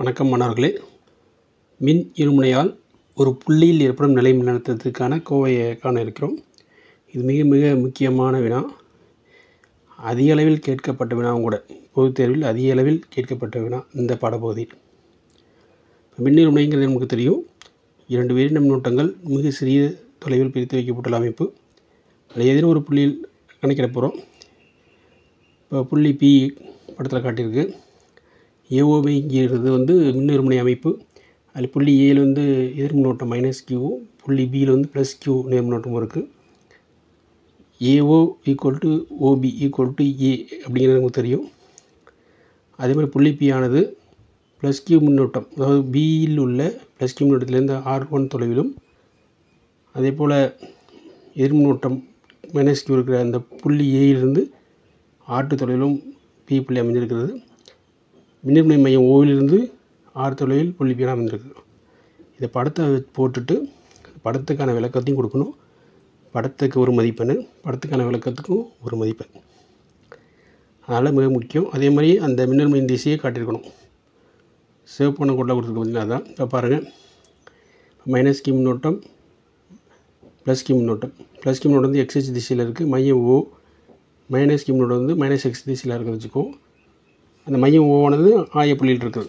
வணக்கம் மாணவர்களே மின் இருமுனையால் ஒரு புள்ளியில் ஏற்படும் நிலை மின்னழுத்தத்துக்கான கோவையை காண இருக்கிறோம் இது மிக மிக முக்கியமான வினா அதிக அளவில் கேட்கப்பட்ட வினாவும் கூட பொதுத் தேர்வில் அதிக அளவில் கேட்கப்பட்ட வினா இந்த பாடப்பகுதியில் மின் இருமுனைங்கிறது நமக்கு தெரியும் இரண்டு வேறு மின்னூட்டங்கள் மிக சிறிய தொலைவில் பிரித்து வைக்கப்பட்டுள்ள அமைப்பு அதில் ஏதேனும் ஒரு புள்ளியில் கணக்கிட போகிறோம் இப்போ புள்ளி பி படத்தில் காட்டியிருக்கு ஏஓபி இங்கிறது வந்து மின்னிருமுனை அமைப்பு அதில் புள்ளி ஏயில் வந்து எதிர்மின்னோட்டம் மைனஸ் கியூவும் புள்ளி பியில் வந்து ப்ளஸ் கியூ நேர்மின்னோட்டமும் இருக்குது AO equal to OB equal to A அப்படிங்கிறது நமக்கு தெரியும் அதே மாதிரி புள்ளி பி ஆனது ப்ளஸ் கியூ மின்னோட்டம் அதாவது பியில் உள்ள ப்ளஸ் கியூ மின்னோட்டத்திலேருந்து ஆர் ஒன் தொலைவிலும் அதே போல் எதிர்மின்னோட்டம் மைனஸ் கியூ இருக்கிற அந்த புள்ளி ஏயிலிருந்து ஆட்டு தொலைவிலும் பி புள்ளி அமைந்திருக்கிறது மின்னிருமுனை மையம் ஓவிலிருந்து ஆறு தொலைவில் புள்ளி பி அமைந்திருக்கு இதை படத்தை போட்டுட்டு படத்துக்கான விளக்கத்தையும் கொடுக்கணும் படத்துக்கு ஒரு மதிப்பெண் படத்துக்கான விளக்கத்துக்கும் ஒரு மதிப்பெண் அதனால் மிக முக்கியம் அதே மாதிரி அந்த மின்னல்மையின் திசையை காட்டியிருக்கணும் சிவப்பான கோட்டில் கொடுத்துருக்கு பார்த்தீங்கன்னா அதான் இப்போ பாருங்கள் மைனஸ் கி மின்னோட்டம் ப்ளஸ் கி மின்னோட்டம் ப்ளஸ் கி மின்னோட்டம் வந்து எக்ஸ்ஹெச் திசையில் இருக்குது மையம் ஓ மைனஸ் கி மின்னோட்டம் வந்து மைனஸ் எக்ஸ் திசையில் இருக்க வச்சுக்கோ அந்த மையம் ஓவானது ஆயப்புள்ளியில் இருக்குது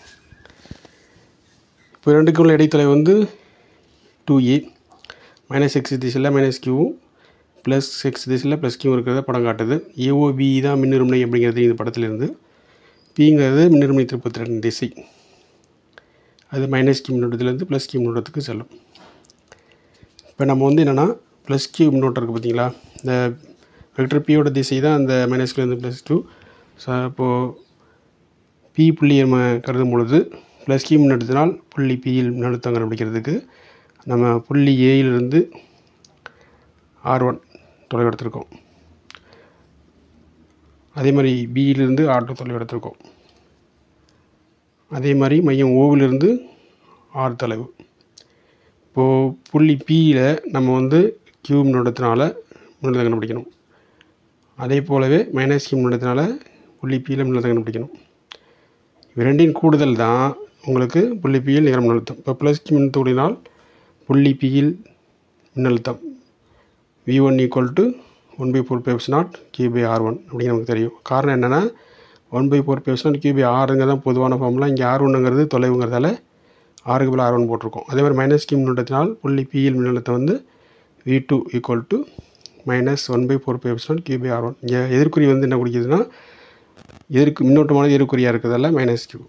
இப்போ ரெண்டுக்குள்ள இடைத்தொலை வந்து டூ ஏ மைனஸ் எக்ஸ் திசையில் மைனஸ் கியூவும் ப்ளஸ் எக்ஸ் திசையில் ப்ளஸ் கியூ இருக்கிறத படம் காட்டுது ஏஓபி தான் மின்னிருமுனை அப்படிங்கிறது இந்த படத்துலேருந்து பிங்கிறது மின்னிருமுனை திருப்பத்திறன் திசை அது மைனஸ் கியூ மின்னோட்டத்துலேருந்து ப்ளஸ் கியூ மின்னோட்டத்துக்கு செல்லும் இப்போ நம்ம வந்து என்னென்னா ப்ளஸ் கியூ மின்னோட்டம் இருக்குது பார்த்தீங்களா இந்த வெக்டர் பியோட திசை தான் அந்த மைனஸ்லேருந்து ப்ளஸ் டூ ஸோ அப்போது பி புள்ளியை நம்ம கருதும் பொழுது ப்ளஸ் கியூ மின்னழுத்தினால் புள்ளி பியில் மின்னழுத்தம் கண்டுபிடிக்கிறதுக்கு நம்ம புள்ளி ஏயிலிருந்து ஆர் ஒன் தொலைவு எடுத்திருக்கோம் அதே மாதிரி பியிலிருந்து ஆர் டூ தொலைவு எடுத்திருக்கோம் அதே மாதிரி மையம் ஓவிலிருந்து ஆறு தொலைவு இப்போது புள்ளி பியில் நம்ம வந்து கியூ மின்னோட்டத்தினால மின்னழுத்தம் கண்டுபிடிக்கணும் அதே போலவே மைனஸ் கியூ மின்னோட்டத்தினால புள்ளி பியில் மின்னழுத்தம் கண்டுபிடிக்கணும் இரண்டின் கூடுதல் தான் உங்களுக்கு புள்ளி பியில் நிகர மின்னழுத்தம் இப்போ ப்ளஸ் கியூ மின்னழுத்தத்தினால் புள்ளி பியில் மின்னழுத்தம் V one equal to one by four epsilon naught Q by R one அப்படின்னு நமக்கு தெரியும் காரணம் என்னென்னா one by four epsilon naught Q by ஆறுங்க தான் பொதுவான ஃபார்முலா இங்கே ஆர் ஒன்றுங்கிறது தொலைவுங்கிறதால ஆறுக்கு பதில் ஆர் ஒன் போட்டிருக்கோம் அதே மாதிரி மைனஸ் கியூ மின்னோட்டத்தினால் புள்ளி பியில் மின்னழுத்தம் வந்து V two equal to minus one by four epsilon naught Q by R one இங்கே எதிர்குறி வந்து என்ன குடிக்குதுன்னா எதிர்க்கு மின்னோட்டமானது எதிர்குறியாக இருக்கிறதால மைனஸ் கியூ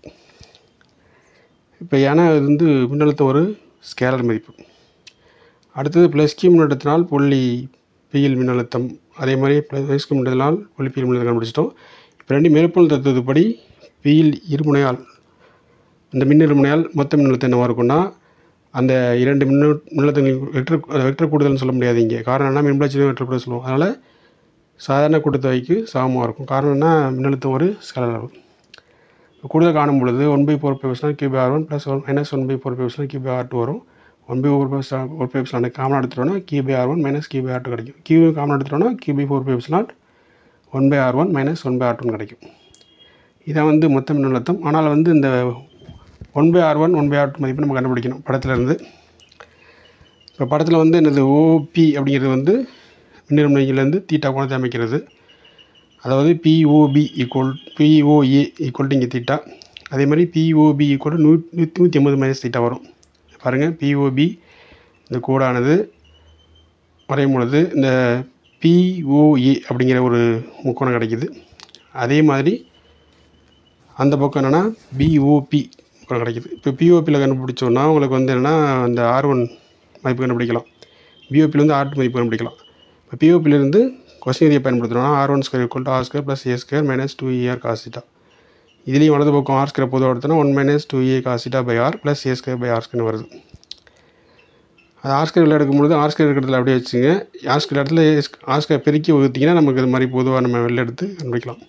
இப்போ ஏன்னா இது வந்து மின்னழுத்தம் ஒரு ஸ்கேலர் மதிப்பு அடுத்தது ப்ளஸ் கியூ மின்னழுத்தத்தினால் புள்ளி பியில் மின்னழுத்தம் அதே மாதிரி ப்ளஸ் கியூ மின்னழுத்தத்தினால் புள்ளி பியில் மின்னழுத்தம் கண்டுபிடிச்சிட்டோம் இப்போ ரெண்டு மேற்கோள் தத்துவப்படி பியில் இருமுனையால் இந்த மின் இருமுனையால் மொத்த மின்னழுத்தம் என்னவாக இருக்கும்னா அந்த இரண்டு மின்னு மின்னழுத்தங்கள் வெக்டர் வெக்டர் கூடுதல்னு சொல்ல முடியாது இங்கே காரணம் என்ன மின்பலட்சி வெக்டர் கூட சொல்லுவோம் அதனால் சாதாரண கூட்டுத்தொகைக்கு சமமாக இருக்கும் காரணம் என்ன மின்னழுத்தம் ஒரு ஸ்கேலர் அளவு கூடுதல் காணும் பொழுது ஒன் பை ஃபோர் பேப்ஸ்னால் Q by R one plus one minus one by four பேப்ஸ்னால் கியூ பை ஆர் டூ வரும் ஒன் பை ஃபோர் பேப்ஸ் ஒரு பேப்ஸ் நாட் காமன் எடுத்துட்டோம்னா Q by R one minus Q by R two கிடைக்கும் Q common எடுத்துட்டோம்னா Q by four epsilon naught one by R one minus one by R டூன்னு கிடைக்கும் இதான் வந்து மொத்த மின்னழுத்தம் ஆனால் வந்து இந்த one by R one one by R two மதிப்பு நம்ம கண்டுபிடிக்கணும் படத்துலேருந்து இப்போ படத்தில் வந்து என்னது ஓபி அப்படிங்கிறது வந்து மின்னிருமுனையிலேருந்து தீட்டா கோணத்தை அமைக்கிறது அதாவது POP equal POA equal to இங்கே தீட்டா அதே மாதிரி பிஓபி ஈக்குவல் டு நூ நூற்றி ஐம்பது மைனஸ் தீட்டா வரும் பாருங்கள் பிஓபி இந்த கோடானது வரையும் பொழுது இந்த பிஓஏ அப்படிங்கிற ஒரு முக்கோணம் கிடைக்கிது அதே மாதிரி அந்த பக்கம் என்னென்னா பிஓபி முக்கோணம் கிடைக்கிது இப்போ பிஓபியில் கண்டுபிடிச்சோன்னா உங்களுக்கு வந்து என்னென்னா அந்த ஆர் ஒன் மதிப்பு கண்டுபிடிக்கலாம் பிஓபியில் வந்து ஆர் டூ மதிப்பு கண்டுபிடிக்கலாம் இப்போ பிஓபியிலேருந்து கொஸ்டின் இதை பயன்படுத்தணும்னா R one square equal to R square plus A square minus two AR cos theta இதுலேயும் வலது பக்கம் ஆர் ஸ்கொயர் பொதுவாக எடுத்தோன்னா one minus two A cos theta by R plus A square by R square வருது அது ஆர் ஸ்கொயர் எடுக்கும்பொழுது R square இருக்கிறதுல அப்படியே வச்சுங்க ஆர் ஸ்கொயர் இடத்துல ஆர் ஸ்கொயர் பெருக்கி வகுத்திங்கன்னா நமக்கு இது மாதிரி பொதுவாக நம்ம வெளில எடுத்து கண்டுபிடிக்கலாம்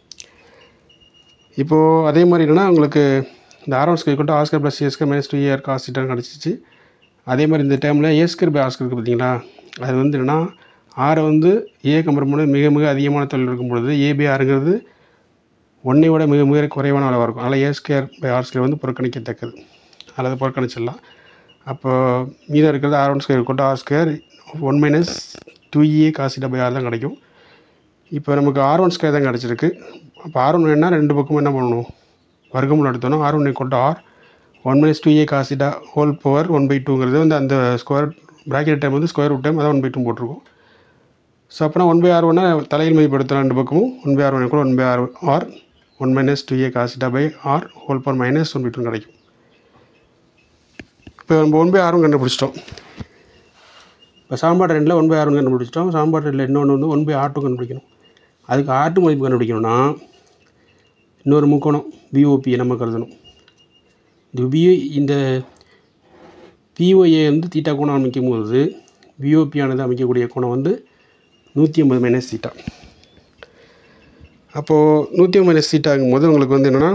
இப்போது அதே மாதிரி என்னென்னா உங்களுக்கு இந்த R one square equal to R square plus A square minus two AR காசிட்டான்னு கிடச்சிச்சு அதே மாதிரி இந்த டைமில் A square by R square இருக்குது பார்த்தீங்களா அது வந்து என்னென்னா ஆரை வந்து ஏ கம்பேர் பண்ண மிக மிக அதிகமான தொழில் இருக்கும் பொழுது ஏபி ஆறுங்கிறது ஒன்றை விட மிக மிக குறைவான அளவாக இருக்கும் அதனால் A square by R square வந்து புறக்கணிக்கத்தக்கது அல்லது புறக்கணிச்சிடலாம் அப்போ மீதம் இருக்கிறது ஆர் ஒன் ஸ்கொயர் கொண்டு R square one minus two EA cos theta by R தான் கிடைக்கும் இப்போ நமக்கு ஆர் ஒன் ஸ்கொயர் தான் கிடச்சிருக்கு அப்போ ஆர் ஒன் வேணால் ரெண்டு பக்கமும் என்ன பண்ணணும் வர்க்கமூலம் எடுத்தோன்னா ஆர் ஒன் கொண்டு R one minus two A cos theta whole power one by டூங்கிறது வந்து அந்த ஸ்கொயர் ப்ராக்கெட் டைம் வந்து ஸ்கொயர் ரூட் டைம் அதான் ஒன் பை டூ போட்டிருக்கோம் ஸோ அப்போனா ஒன் பை ஆர் ஒன்னா தலையில் மதிப்படுத்தலாம் ரெண்டு பக்கமும் ஒன் பை ஆர் ஒன் கூட one by R R one minus two A cos theta by R whole power minus one by two கிடைக்கும் இப்போ நம்ம ஒன் பை ஆரும் கண்டுபிடிச்சிட்டோம் இப்போ சாம்பார் ரெண்டில் ஒன் பை ஆர் கண்டுபிடிச்சிட்டோம் சாம்பார் ரெண்டில் இன்னொன்று வந்து ஒன் பை ஆர் டூ கண்டுபிடிக்கணும் அதுக்கு ஆர் டூ மதிப்பு கண்டுபிடிக்கணும்னா இன்னொரு முக்கோணம் பிஓபியை நம்ம கருதணும் இந்த பிஓ இந்த பிஓஏ வந்து தீட்டா கோணம் அமைக்கும் போது பிஓபியானது அமைக்கக்கூடிய கோணம் வந்து நூற்றி ஐம்பது மைனஸ் தீட்டா அப்போது நூற்றி ஐம்பது மைனஸ் தீட்டாங்கும் போது உங்களுக்கு வந்து என்னென்னா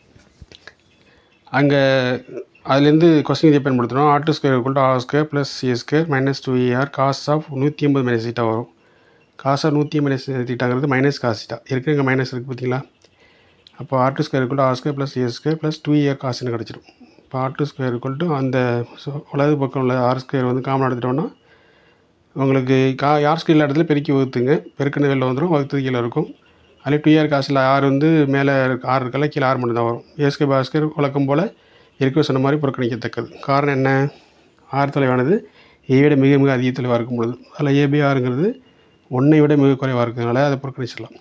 அங்கே அதுலேருந்து கொஸ்டின் இதை பயன்படுத்தணும் R two square equal to R square plus C square minus two AR cos of நூற்றி ஐம்பது மைனஸ் தீட்டா வரும் காஸ் ஆஃப் நூற்றி மைனஸ் தீட்டாங்கிறது மைனஸ் காஸ் தீட்டா இருக்கு இங்கே மைனஸ் இருக்குது பார்த்தீங்களா அப்போ R two square equal to R square plus A square plus two AR காசுன்னு கிடச்சிடும் இப்போ R two square equal to அந்த so வலது பக்கம் உள்ள ஆர் ஸ்கொயர் வந்து காமன் எடுத்துட்டோம்னா உங்களுக்கு கா யார் ஸ்கொயர் இல்லாத இடத்துல பெருக்கி வகுத்துங்க பெருக்கின வெளில வந்துடும் வகுத்து கீழே இருக்கும் அதில் டூ இயர் காசில் ஆறு வந்து மேலே ஆறு இருக்கல கீழே ஆறு மட்டும் தான் வரும் ஏஸ்கே பாஸ்கர் வழக்கம் போல் ஏற்கனவே சொன்ன மாதிரி புறக்கணிக்கத்தக்கது காரணம் என்ன ஆர் தொலைவானது ஏ விட மிக மிக அதிக தொலைவாக இருக்கும் பொழுது அதில் ஏபி ஆறுங்கிறது ஒன்றை விட மிக குறைவாக இருக்கிறதுனால அதை புறக்கணிச்சிடலாம்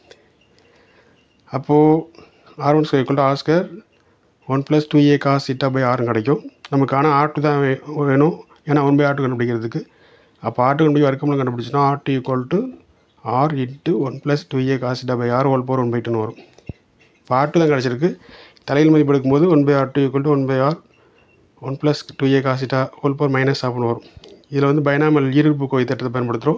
அப்போது R one square R square one plus two A cos theta by ஆறும் கிடைக்கும் நமக்கு ஆனால் ஆர் டூ தான் வே- வேணும் ஏன்னா ஒன் பை ஆர் டூ கண்டுபிடிக்கிறதுக்கு அப்போ ஆர் டூ கண்டுபிடி வர்க்கம்னு கண்டுபிடிச்சோன்னா R two equal to R into one plus two A cos theta by R whole power one by டூன்னு வரும் இப்போ ஆர் டூ தான் கிடச்சிருக்கு தலையில் மதிப்பு எடுக்கும்போது one by R two equal to one by R one plus two A cos theta whole power minus ஆஃப்னு வரும் இதில் வந்து பைனாமல் ஈர்ப்பு கோவை திட்டத்தை பயன்படுத்துகிறோம்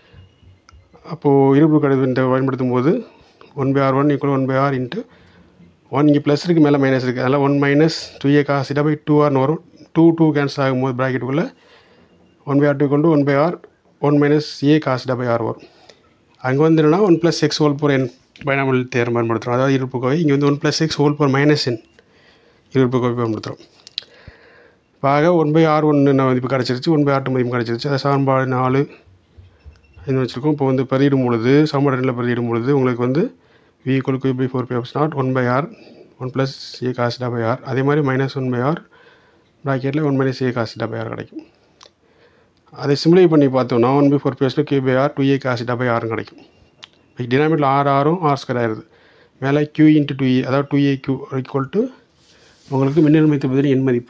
அப்போது இருப்பு கடிதத்தை பயன்படுத்தும் போது one by R one equal one by R into one இங்கே ப்ளஸ் இருக்குது மேலே மைனஸ் இருக்குது அதனால் one minus two A cos theta by two ஆர்னு வரும் டூ டூ கேன்சல் ஆகும்போது ப்ராக்கெட்டுக்குள்ளே ஒன் பை ஆர் டூ கொண்டு one by R one minus A cos theta by R வரும் அங்கே வந்து என்னன்னா one plus X whole power N பயனாமல் தேர்வு பயன்படுத்துகிறோம் அதாவது இருப்பு கோவை இங்கே வந்து one plus X whole power minus N இருப்பு கோவை பயன்படுத்துகிறோம் இப்போ ஆக ஒன் பை ஆர் ஒன்று மதிப்பு கிடச்சிருச்சு ஒன் பை ஆர் டூ மதிப்பு கிடச்சிருச்சு அதை சமன்பாடு நாலு இது வச்சுருக்கோம் இப்போ வந்து பதியிடும் பொழுது சமன்பாடு ரெண்டில் பதியிடும் பொழுது உங்களுக்கு வந்து V equal Q by four pi ஆஃப் naught one by R one plus A cos theta by R அதே மாதிரி மைனஸ் ஒன் பை ஆர் ப்ராக்கெட்டில் one minus A cos theta by R கிடைக்கும் அதை சிம்ப்ளை பண்ணி பார்த்தோம்னா ஒன் பை ஃபோர் பேஸில் Q by R two A cos theta by ஆரும் கிடைக்கும் இப்போ டினாமிட்டில் ஆர் ஆரும் ஆர் ஸ்கொயர் ஆயிருது மேலே கியூ இன்ட்டு டூ ஏ அதாவது two A Q equal to உங்களுக்கு மின்னழுமத்து பதில் எண் மதிப்பு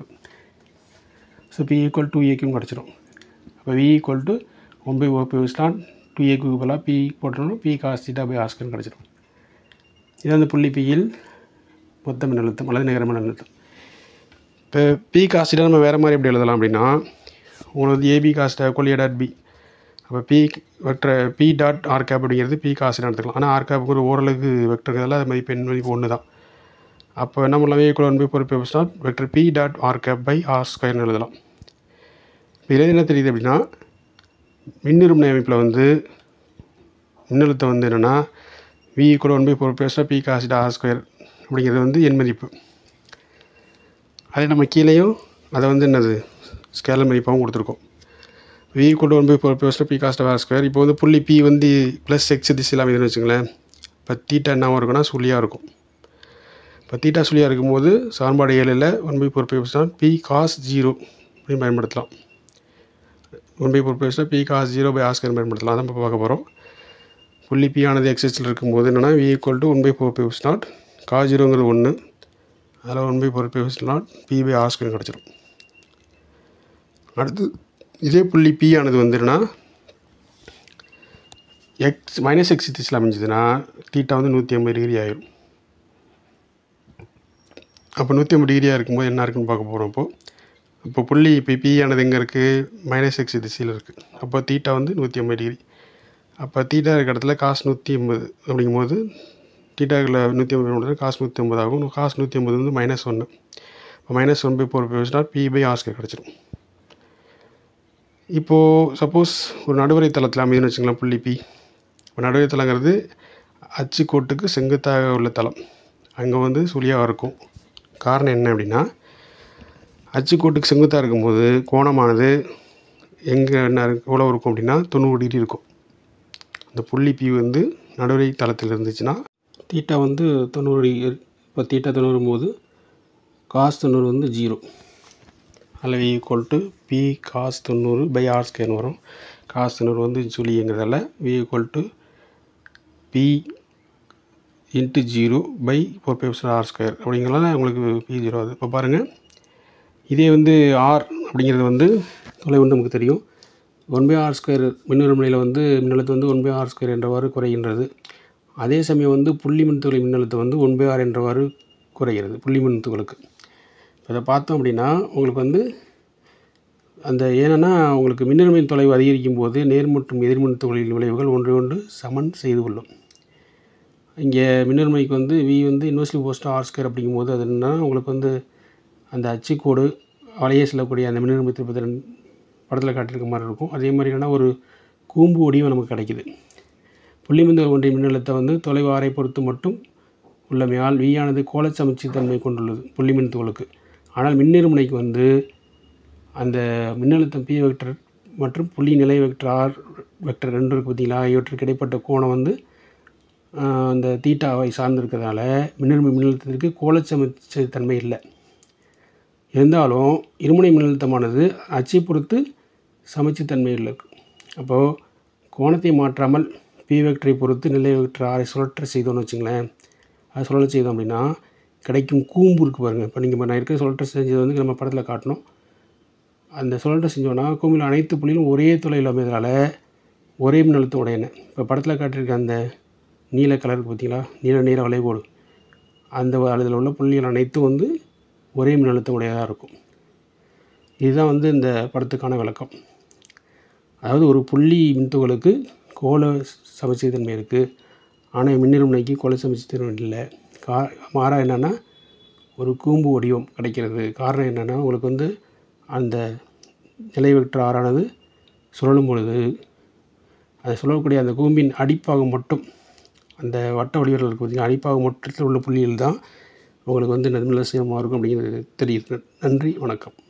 ஸோ பி ஈக்குவல் டூ ஏக்கும் கிடச்சிரும் அப்போ V equal to one by epsilon two ஏக்கு பதிலாக பி போட்டோம்னா பி காஸ் தீட்டா பை ஆஸ்கர்னு கிடச்சிரும் இது வந்து புள்ளி பியில் மொத்த மின்னழுத்தம் அல்லது நிகர மின்னழுத்தம் இப்போ பி காஸ்டா நம்ம வேறு மாதிரி எப்படி எழுதலாம் அப்படின்னா உங்களுக்கு வந்து ஏபி காஸ்டா கொல் ஏ டாட் பி அப்போ P vector P dot R cap அப்படிங்கிறது பி காஸ்ட் எடுத்துக்கலாம் ஆனால் ஆர் கேப்புக்கு ஒரு ஓரளவுக்கு வெக்டருங்கிறதால அது மதிப்பு எண் மதிப்பு ஒன்று தான் அப்போ என்ன பண்ணலாம் equal one by four pi star vector P dot R cap by R ஸ்கொயர்னு எழுதலாம் இப்போ இதில் என்ன தெரியுது அப்படின்னா மின்னிருமனை அமைப்பில் வந்து மின்னழுத்தம் வந்து என்னென்னா V equal one by four பேஸ்டாக பி காசிட் ஆர் ஸ்கொயர் அப்படிங்கிறது வந்து எண் மதிப்பு அதே நம்ம கீழேயும் அதை வந்து என்னது ஸ்கேலர் மதிப்பாகவும் கொடுத்துருக்கோம் V equal one by four பேஸ்டாக பி காஸ்ட் ஆர் ஸ்கொயர் இப்போ வந்து புள்ளி பி வந்து ப்ளஸ் எக்ஸ் திசையில் அமைதுன்னு வச்சுங்களேன் இப்போ தீட்டா என்னவாக இருக்குன்னா சுழியாக இருக்கும் இப்போ தீட்டா சுழியாக இருக்கும்போது சமன்பாடு ஏழில் ஒன் பை ஃபோர் பேஸ்டாக பி காஸ் ஜீரோ அப்படின்னு பயன்படுத்தலாம் ஒன் பை ஃபோர் பேஸ்டாக P cos zero by R square பயன்படுத்தலாம் அதான் இப்போ பார்க்க போகிறோம் புள்ளி பி ஆனது எக்ஸஸில் இருக்கும்போது என்னென்னா V equal to one by four epsilon naught cos ஜீரோங்கிறது ஒன்று அதில் one by four epsilon naught P by R square கிடச்சிரும் அடுத்து இதே புள்ளி பி ஆனது வந்து என்னன்னா எக்ஸ் மைனஸ் எக்ஸ் திசையில் அமைஞ்சதுன்னா தீட்டா வந்து நூற்றி ஐம்பது டிகிரி ஆயிரும் அப்போ நூற்றி ஐம்பது டிகிரியாக இருக்கும்போது என்ன இருக்குன்னு பார்க்க போகிறோம் இப்போது இப்போ புள்ளி இப்போ பி ஆனது எங்கே இருக்குது மைனஸ் எக்ஸ் திசையில் இருக்குது அப்போ தீட்டா வந்து நூற்றி ஐம்பது டிகிரி அப்போ தீட்டா இருக்க இடத்துல காசு நூற்றி ஐம்பது அப்படிங்கும்போது தீட்டாவில் நூற்றி ஐம்பது காசு நூற்றி ஐம்பது ஆகும் காசு நூற்றி ஐம்பது வந்து மைனஸ் ஒன்று இப்போ மைனஸ் ஒன் பை ஃபோர் பேஸ்னா பி பை ஆஸ்கர் கிடச்சிரும் இப்போது சப்போஸ் ஒரு நடுவரை தளத்தில் அமைதுன்னு வச்சுக்கலாம் புள்ளி பி இப்போ நடுவரை தளங்கிறது அச்சு கோட்டுக்கு செங்குத்தாக உள்ள தளம் அங்கே வந்து சுழியாக இருக்கும் காரணம் என்ன அப்படின்னா அச்சுக்கோட்டுக்கு செங்குத்தாக இருக்கும்போது கோணமானது எங்கே என்ன இருக்கு- எவ்வளோ இருக்கும் அப்படின்னா தொண்ணூறு டிகிரி இருக்கும் அந்த புள்ளி பி வந்து நடுவரை தளத்தில் இருந்துச்சுன்னா தீட்டா வந்து தொண்ணூறு டிகிரி இப்போ தீட்டா தொண்ணூறும் போது காஸ் தொண்ணூறு வந்து ஜீரோ அதில் V equal to P cos தொண்ணூறு பை ஆர் ஸ்கொயர்னு வரும் காஸ் தொண்ணூறு வந்து சொல்லிங்கிறதால V equal to P into zero by four pi R square அப்படிங்கிறதால உங்களுக்கு பி ஜீரோ ஆகுது இப்போ பாருங்கள் இதே வந்து ஆர் அப்படிங்கிறது வந்து தொலைவு வந்து நமக்கு தெரியும் ஒன் பை ஆர் ஸ்கொயர் மின்னுரிமையில் வந்து மின்னழுத்தம் வந்து ஒன் பை ஆர் ஸ்கொயர் என்றவாறு குறைகின்றது அதே சமயம் வந்து புள்ளி மின்துளை மின்னழுத்தம் வந்து ஒன் பை ஆர் என்றவாறு குறைகிறது புள்ளி மின்துகளுக்கு அதை பார்த்தோம் அப்படின்னா உங்களுக்கு வந்து அந்த ஏன்னா உங்களுக்கு மின்னணுமின் தொலைவு அதிகரிக்கும் போது நேர் மற்றும் எதிர்மின் துகளின் விளைவுகள் ஒன்றை ஒன்று சமன் செய்து கொள்ளும் இங்கே மின்னணுமைக்கு வந்து வி வந்து இன்வெர்ஸ்லி போஸ்ட் ஆர் ஸ்கொயர் அப்படிங்கும்போது அது என்னன்னா உங்களுக்கு வந்து அந்த அச்சுக்கோடு வளைய செல்லக்கூடிய அந்த மின்னணுமை திருப்பத்திறன் படத்தில் காட்டியிருக்க மாதிரி இருக்கும் அதே மாதிரி என்னன்னா ஒரு கூம்பு வடிவம் நமக்கு கிடைக்குது புள்ளிமிந்தல் ஒன்றிய மின்னழுத்தம் வந்து தொலைவு ஆரை பொறுத்து மட்டும் உள்ளமையால் V ஆனது கோலச் சமச்சீர்தன்மை கொண்டுள்ளது புள்ளிமின் துகளுக்கு ஆனால் மின்னிருமுனைக்கு வந்து அந்த மின்னழுத்தம் பி வெக்டர் மற்றும் புள்ளி நிலை வெக்டர் ஆர் வெக்டர் ரெண்டு இருக்குது பார்த்தீங்களா இவற்றுக்கு இடைப்பட்ட கோணம் வந்து ஆஹ், அந்த தீட்டாவை சார்ந்திருக்கிறதால மின்னிருமை மின்னழுத்தத்திற்கு கோலச்சமச்ச தன்மை இல்லை இருந்தாலும் இருமுனை மின்னழுத்தமானது அச்சை பொறுத்து சமச்சீர்தன்மை இல்லை அப்போது கோணத்தை மாற்றாமல் பி வெக்டரை பொறுத்து நிலை வெக்டர் ஆரை சுழற்ற செய்தோம்னு வச்சுங்களேன் அது சுழற்ற செய்தோம் அப்படின்னா கிடைக்கும் கூம்பு இருக்குது பாருங்கள் இப்போ நீங்கள் நான் இருக்க சுழற்ற செஞ்சது வந்து நம்ம படத்தில் காட்டணும் அந்த சுழற்ற செஞ்சோன்னா கூம்பில் அனைத்து புள்ளிகளும் ஒரே தொலைவில் அமைதலால் ஒரே மின்னழுத்தம் உடையன இப்போ படத்தில் காட்டியிருக்க அந்த நீல கலருக்கு பார்த்தீங்களா நீல நீல வளைகோடு அந்த அதில் உள்ள புள்ளிகள் அனைத்தும் வந்து ஒரே மின்னழுத்தம் உடையதாக இருக்கும் இதுதான் வந்து இந்த படத்துக்கான விளக்கம் அதாவது ஒரு புள்ளி மின்துகளுக்கு கோல சமச்சீர்தன்மை இருக்குது ஆனால் மின்னிருமுனைக்கு கோல சமச்சீர்தன்மை இல்லை கா மாறா என்னென்னா ஒரு கூம்பு வடிவம் கிடைக்கிறது காரணம் என்னென்னா உங்களுக்கு வந்து அந்த நிலை வெக்டர் ஆறானது சுழலும் பொழுது அது சுழலக்கூடிய அந்த கூம்பின் அடிப்பாகம் மட்டும் அந்த வட்ட வடிவத்தில் இருக்கு பார்த்தீங்கன்னா அடிப்பாகம் மட்டத்தில் உள்ள புள்ளியில் தான் உங்களுக்கு வந்து நெடுநிலை சீரமாக இருக்கும் அப்படிங்கிறது தெரியுது நன்றி வணக்கம்